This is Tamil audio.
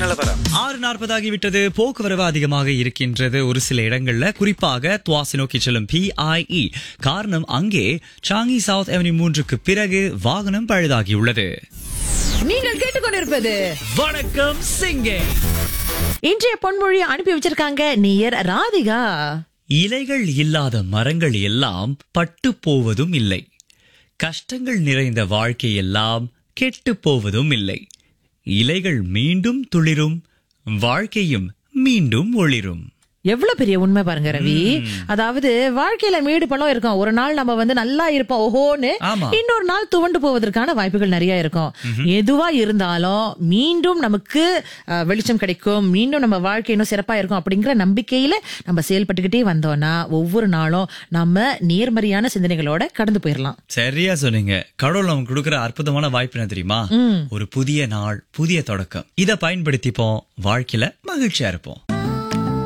நிலவரம் ஆறு நாற்பதாகிவிட்டது போக்குவரவு அதிகமாக இருக்கின்றது ஒரு சில இடங்கள்ல குறிப்பாக துவாசி நோக்கி செல்லும் பிஐஇ காரணம் அங்கே சாங்கி சவுத் அவென்யூ மூன்றுக்கு பிறகு வாகனம் பழுதாகியுள்ளது நீங்கள் கேட்டுக்கொண்டிருப்பது வணக்கம் சிங்கே இன்றைய பொன்மொழி அனுப்பி வச்சிருக்காங்க நீயர் ராதிகா இலைகள் இல்லாத மரங்கள் எல்லாம் பட்டு போவதும் இல்லை கஷ்டங்கள் நிறைந்த வாழ்க்கை எல்லாம் கெட்டு போவதும் இல்லை இலைகள் மீண்டும் துளிரும் வாழ்க்கையும் மீண்டும் ஒளிரும் எவ்வளவு பெரிய உண்மை பாருங்க ரவி அதாவது வாழ்க்கையில மேடு பள்ளம் இருக்கும் ஒரு நாள் நம்ம வந்து நல்லா இருப்போம் ஓஹோன்னு ஆமா. இன்னொரு நாள் துவண்டு போவதற்கான வாய்ப்புகள் நிறைய இருக்கும் எதுவா இருந்தாலும் மீண்டும் நமக்கு அஹ், வெளிச்சம் கிடைக்கும் மீண்டும் நம்ம வாழ்க்கை இன்னும் சிறப்பா இருக்கும் அப்படிங்கிற நம்பிக்கையில நம்ம செயல்பட்டுக்கிட்டே வந்தோம்னா ஒவ்வொரு நாளும் நம்ம நேர்மறையான சிந்தனைகளோட கடந்து போயிடலாம் சரியா சொன்னீங்க கடவுள் நமக்கு கொடுக்கிற அற்புதமான வாய்ப்பு என்ன தெரியுமா ஒரு புதிய நாள் புதிய தொடக்கம் இத பயன்படுத்திப்போம் வாழ்க்கையில மகிழ்ச்சியா இருப்போம்